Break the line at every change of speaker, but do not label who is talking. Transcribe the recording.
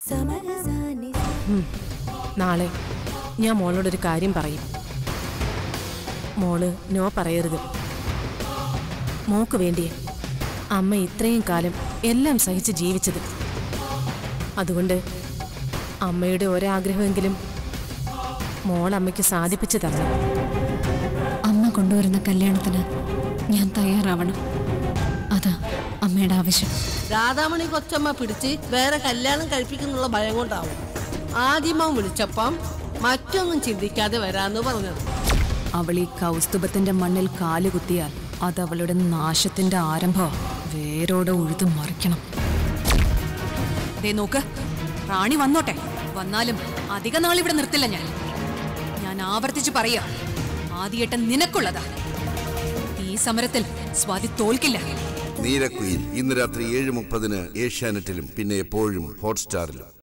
ഉം. നാളെ ഞാൻ മോളോടൊരു കാര്യം പറയും മോള് നോ പറയരുത് മോക്ക് വേണ്ടിയേ അമ്മ ഇത്രയും കാലം എല്ലാം സഹിച്ച് ജീവിച്ചത് അതുകൊണ്ട് അമ്മയുടെ ഒരാഗ്രഹമെങ്കിലും മോൾ അമ്മയ്ക്ക് സാധിപ്പിച്ചു തരണം
അമ്മ കൊണ്ടുവരുന്ന കല്യാണത്തിന് ഞാൻ തയ്യാറാവണം അതാ അമ്മയുടെ ആവശ്യം
രാധാമണി കൊച്ചമ്മ പിടിച്ച് വേറെ കല്യാണം കഴിപ്പിക്കുന്നുള്ള ഭയം കൊണ്ടാവും ആദ്യമോ വിളിച്ചപ്പം മറ്റൊന്നും ചിന്തിക്കാതെ വരാന്ന് പറഞ്ഞത്
അവൾ ഈ കൗസ്തുഭത്തിന്റെ മണ്ണിൽ കാല് കുത്തിയാൽ അത് അവളുടെ നാശത്തിന്റെ ആരംഭം വേരോടെ ഉഴുതു മറിക്കണം ദേ നോക്ക് റാണി വന്നോട്ടെ വന്നാലും അധിക നാൾ ഇവിടെ നിർത്തില്ല ഞാൻ ഞാൻ ആവർത്തിച്ചു പറയാ ആദ്യേട്ടൻ നിനക്കുള്ളതാ ഈ സമരത്തിൽ സ്വാതി തോൽക്കില്ല
നീരക്കുയിൽ ഇന്ന് രാത്രി ഏഴ് മുപ്പതിന് ഏഷ്യാനെറ്റിലും പിന്നെ എപ്പോഴും ഹോട്ട്സ്റ്റാറിലും